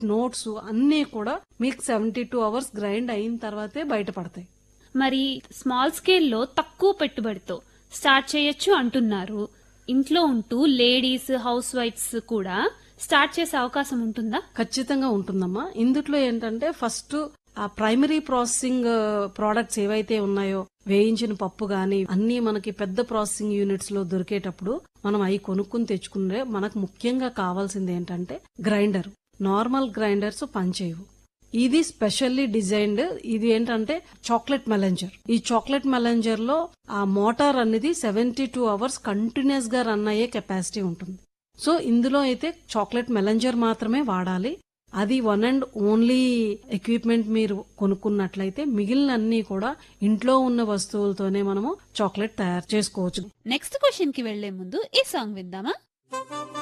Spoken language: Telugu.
నోట్స్ అన్నీ కూడా మీకు సెవెంటీ టూ అవర్స్ గ్రైండ్ అయిన తర్వాతే బయటపడతాయి మరి స్మాల్ స్కేల్లో తక్కువ పెట్టుబడితో స్టార్ట్ చేయొచ్చు అంటున్నారు ఇంట్లో ఉంటూ లేడీస్ హౌస్ వైఫ్స్ కూడా స్టార్ట్ చేసే అవకాశం ఉంటుందా ఖచ్చితంగా ఉంటుందమ్మా ఇందుట్లో ఏంటంటే ఫస్ట్ ఆ ప్రైమరీ ప్రాసెసింగ్ ప్రోడక్ట్స్ ఏవైతే ఉన్నాయో వేయించిన పప్పు గాని అన్ని మనకి పెద్ద ప్రాసెసింగ్ యూనిట్స్ లో దొరికేటప్పుడు మనం అవి కొనుక్కుని తెచ్చుకుంటే మనకు ముఖ్యంగా కావాల్సింది ఏంటంటే గ్రైండర్ నార్మల్ గ్రైండర్స్ పనిచేయవు ఇది స్పెషల్లీ డిజైన్డ్ ఇది ఏంటంటే చాక్లెట్ మెలంజర్ ఈ చాక్లెట్ మెలంజర్ లో ఆ మోటార్ అనేది సెవెంటీ టూ అవర్స్ కంటిన్యూస్ గా రన్ అయ్యే కెపాసిటీ ఉంటుంది సో ఇందులో అయితే చాక్లెట్ మెలంజర్ మాత్రమే వాడాలి అది వన్ అండ్ ఓన్లీ ఎక్విప్మెంట్ మీరు కొనుక్కున్నట్లయితే మిగిలిన అన్ని కూడా ఇంట్లో ఉన్న వస్తువులతోనే మనము చాక్లెట్ తయారు చేసుకోవచ్చు నెక్స్ట్ క్వశ్చన్ కి వెళ్లే ముందు ఈ సాంగ్ విందామా